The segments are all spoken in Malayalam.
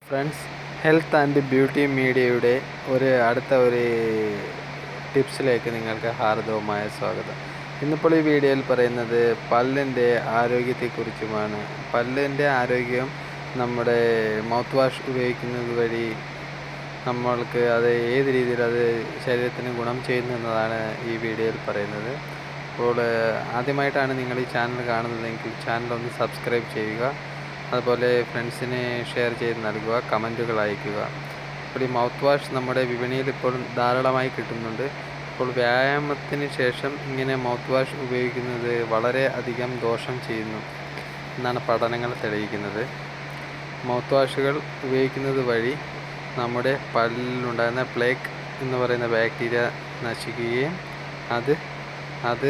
ഫ്രണ്ട്സ് ഹെൽത്ത് ആൻഡ് ബ്യൂട്ടി മീഡിയയുടെ ഒരു അടുത്ത ഒരു ടിപ്സിലേക്ക് നിങ്ങൾക്ക് ഹാർദവമായ സ്വാഗതം ഇന്നിപ്പോൾ ഈ വീഡിയോയിൽ പറയുന്നത് പല്ലിൻ്റെ ആരോഗ്യത്തെക്കുറിച്ചുമാണ് പല്ലിൻ്റെ ആരോഗ്യം നമ്മുടെ മൗത്ത് വാഷ് ഉപയോഗിക്കുന്നത് വഴി നമ്മൾക്ക് അത് ഏത് രീതിയിൽ അത് ശരീരത്തിന് ഗുണം ചെയ്യുന്നു എന്നതാണ് ഈ വീഡിയോയിൽ പറയുന്നത് അപ്പോൾ ആദ്യമായിട്ടാണ് നിങ്ങൾ ഈ ചാനൽ കാണുന്നതെങ്കിൽ ചാനൽ ഒന്ന് സബ്സ്ക്രൈബ് ചെയ്യുക അതുപോലെ ഫ്രണ്ട്സിന് ഷെയർ ചെയ്ത് നൽകുക കമൻറ്റുകൾ അയയ്ക്കുക അപ്പോൾ ഈ മൗത്ത് വാഷ് നമ്മുടെ വിപണിയിൽ ഇപ്പോൾ ധാരാളമായി കിട്ടുന്നുണ്ട് അപ്പോൾ വ്യായാമത്തിന് ശേഷം ഇങ്ങനെ മൗത്ത് വാഷ് ഉപയോഗിക്കുന്നത് വളരെ അധികം ദോഷം ചെയ്യുന്നു എന്നാണ് പഠനങ്ങൾ തെളിയിക്കുന്നത് മൗത്ത് വാഷുകൾ ഉപയോഗിക്കുന്നത് വഴി നമ്മുടെ പല്ലിലുണ്ടാകുന്ന പ്ലേക്ക് എന്ന് പറയുന്ന ബാക്ടീരിയ നശിക്കുകയും അത് അത്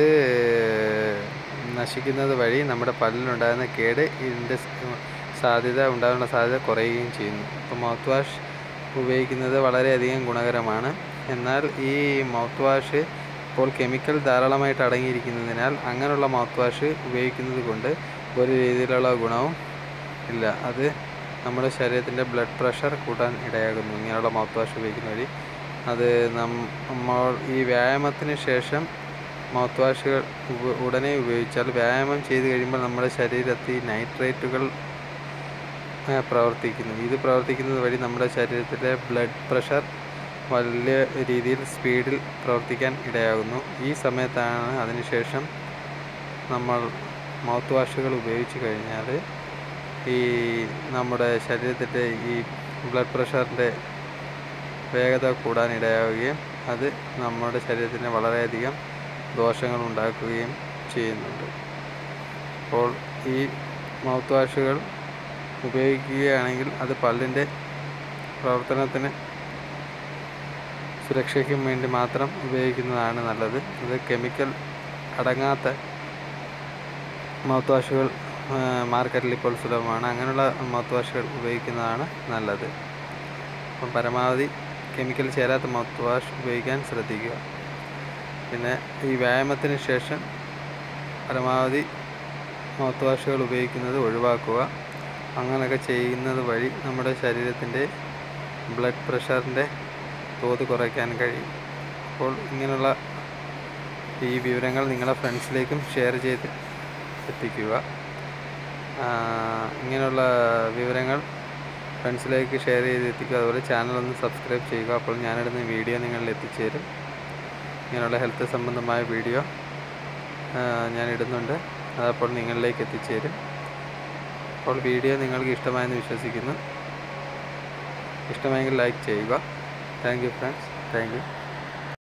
നശിക്കുന്നത് വഴി നമ്മുടെ പല്ലിലുണ്ടാകുന്ന കേട് ഇതിൻ്റെ സാധ്യത ഉണ്ടാകാനുള്ള സാധ്യത കുറയുകയും ചെയ്യുന്നു അപ്പോൾ മൗത്ത് വാഷ് ഉപയോഗിക്കുന്നത് വളരെയധികം ഗുണകരമാണ് എന്നാൽ ഈ മൗത്ത് വാഷ് ഇപ്പോൾ കെമിക്കൽ ധാരാളമായിട്ട് അടങ്ങിയിരിക്കുന്നതിനാൽ അങ്ങനെയുള്ള മൗത്ത് വാഷ് ഉപയോഗിക്കുന്നത് കൊണ്ട് ഒരു രീതിയിലുള്ള ഗുണവും ഇല്ല അത് നമ്മുടെ ശരീരത്തിൻ്റെ ബ്ലഡ് പ്രഷർ കൂട്ടാൻ ഇടയാകുന്നു ഇങ്ങനെയുള്ള മൗത്ത് വാഷ് ഉപയോഗിക്കുന്ന വഴി അത് നമ്മൾ ഈ വ്യായാമത്തിന് ശേഷം മൗത്ത് വാഷുകൾ ഉടനെ ഉപയോഗിച്ചാൽ വ്യായാമം ചെയ്ത് കഴിയുമ്പോൾ നമ്മുടെ ശരീരത്തിൽ നൈട്രേറ്റുകൾ പ്രവർത്തിക്കുന്നു ഇത് പ്രവർത്തിക്കുന്നത് വഴി നമ്മുടെ ശരീരത്തിലെ ബ്ലഡ് പ്രഷർ വലിയ രീതിയിൽ സ്പീഡിൽ പ്രവർത്തിക്കാൻ ഇടയാകുന്നു ഈ സമയത്താണ് അതിനുശേഷം നമ്മൾ മൗത്ത് വാഷുകൾ ഉപയോഗിച്ച് കഴിഞ്ഞാൽ ഈ നമ്മുടെ ശരീരത്തിൻ്റെ ഈ ബ്ലഡ് പ്രഷറിൻ്റെ വേഗത കൂടാൻ ഇടയാവുകയും അത് നമ്മുടെ ശരീരത്തിന് വളരെയധികം ദോഷങ്ങൾ ഉണ്ടാക്കുകയും ചെയ്യുന്നുണ്ട് അപ്പോൾ ഈ മൗത്ത് വാഷുകൾ ഉപയോഗിക്കുകയാണെങ്കിൽ അത് പല്ലിൻ്റെ പ്രവർത്തനത്തിന് സുരക്ഷയ്ക്കും വേണ്ടി മാത്രം ഉപയോഗിക്കുന്നതാണ് നല്ലത് അത് കെമിക്കൽ അടങ്ങാത്ത മൗത്ത് വാഷുകൾ മാർക്കറ്റിൽ ഇപ്പോൾ സുലഭമാണ് അങ്ങനെയുള്ള മൗത്ത് വാഷുകൾ ഉപയോഗിക്കുന്നതാണ് നല്ലത് അപ്പം പരമാവധി കെമിക്കൽ ചേരാത്ത മൗത്ത് വാഷ് ഉപയോഗിക്കാൻ ശ്രദ്ധിക്കുക പിന്നെ ഈ വ്യായാമത്തിന് ശേഷം പരമാവധി മൗത്ത് വാഷുകൾ ഉപയോഗിക്കുന്നത് ഒഴിവാക്കുക അങ്ങനെയൊക്കെ ചെയ്യുന്നത് വഴി നമ്മുടെ ശരീരത്തിൻ്റെ ബ്ലഡ് പ്രഷറിൻ്റെ തോത് കുറയ്ക്കാൻ കഴിയും അപ്പോൾ ഇങ്ങനെയുള്ള ഈ വിവരങ്ങൾ നിങ്ങളുടെ ഫ്രണ്ട്സിലേക്കും ഷെയർ ചെയ്ത് എത്തിക്കുക ഇങ്ങനെയുള്ള വിവരങ്ങൾ ഫ്രണ്ട്സിലേക്ക് ഷെയർ ചെയ്ത് എത്തിക്കുക അതുപോലെ ചാനൽ ഒന്ന് സബ്സ്ക്രൈബ് ചെയ്യുക അപ്പോൾ ഞാനിടുന്ന വീഡിയോ നിങ്ങളിൽ എത്തിച്ചേരും ഇങ്ങനെയുള്ള ഹെൽത്ത് സംബന്ധമായ വീഡിയോ ഞാൻ ഇടുന്നുണ്ട് അതപ്പോൾ നിങ്ങളിലേക്ക് എത്തിച്ചേരും അപ്പോൾ വീഡിയോ നിങ്ങൾക്ക് ഇഷ്ടമായെന്ന് വിശ്വസിക്കുന്നു ഇഷ്ടമായെങ്കിൽ ലൈക്ക് ചെയ്യുക thank you friends thank U